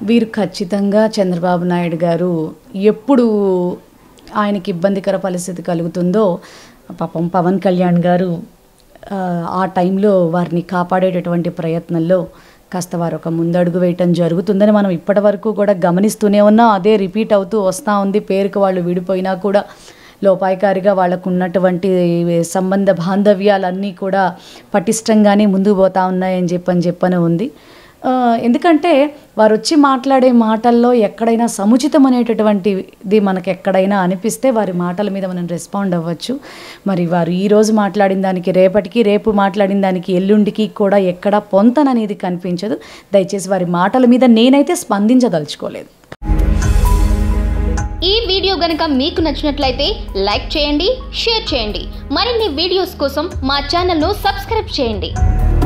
వీరు ఖచ్చితంగా చంద్రబాబు నాయుడు గారు ఎప్పుడు ఆయనకి ఇబ్బందికర పరిస్థితి కలుగుతుందో పాపం పవన్ కళ్యాణ్ గారు ఆ, ఆ టైంలో వారిని కాపాడేటటువంటి ప్రయత్నంలో కాస్త వారు ఒక ముందడుగు వేయటం జరుగుతుందని మనం ఇప్పటి వరకు కూడా గమనిస్తూనే ఉన్నాం అదే రిపీట్ అవుతూ వస్తూ ఉంది పేరుకు వాళ్ళు విడిపోయినా కూడా లోపాయికారిగా వాళ్ళకు ఉన్నటువంటి సంబంధ బాంధవ్యాలన్నీ కూడా పటిష్టంగానే ముందుకు పోతా ఉన్నాయని చెప్పని చెప్పని ఉంది ఆ, ఎందుకంటే వారు వచ్చి మాట్లాడే మాటల్లో ఎక్కడైనా సముచితం అనేటటువంటిది మనకు ఎక్కడైనా అనిపిస్తే వారి మాటల మీద మనం రెస్పాండ్ అవ్వచ్చు మరి వారు ఈ రోజు మాట్లాడిన దానికి రేపటికి రేపు మాట్లాడిన దానికి ఎల్లుండికి కూడా ఎక్కడ పొంతననేది కనిపించదు దయచేసి వారి మాటల మీద నేనైతే స్పందించదలుచుకోలేదు ఈ వీడియో గనుక మీకు నచ్చినట్లయితే లైక్ చేయండి షేర్ చేయండి మరిన్ని వీడియోస్ కోసం మా ఛానల్ను సబ్స్క్రైబ్ చేయండి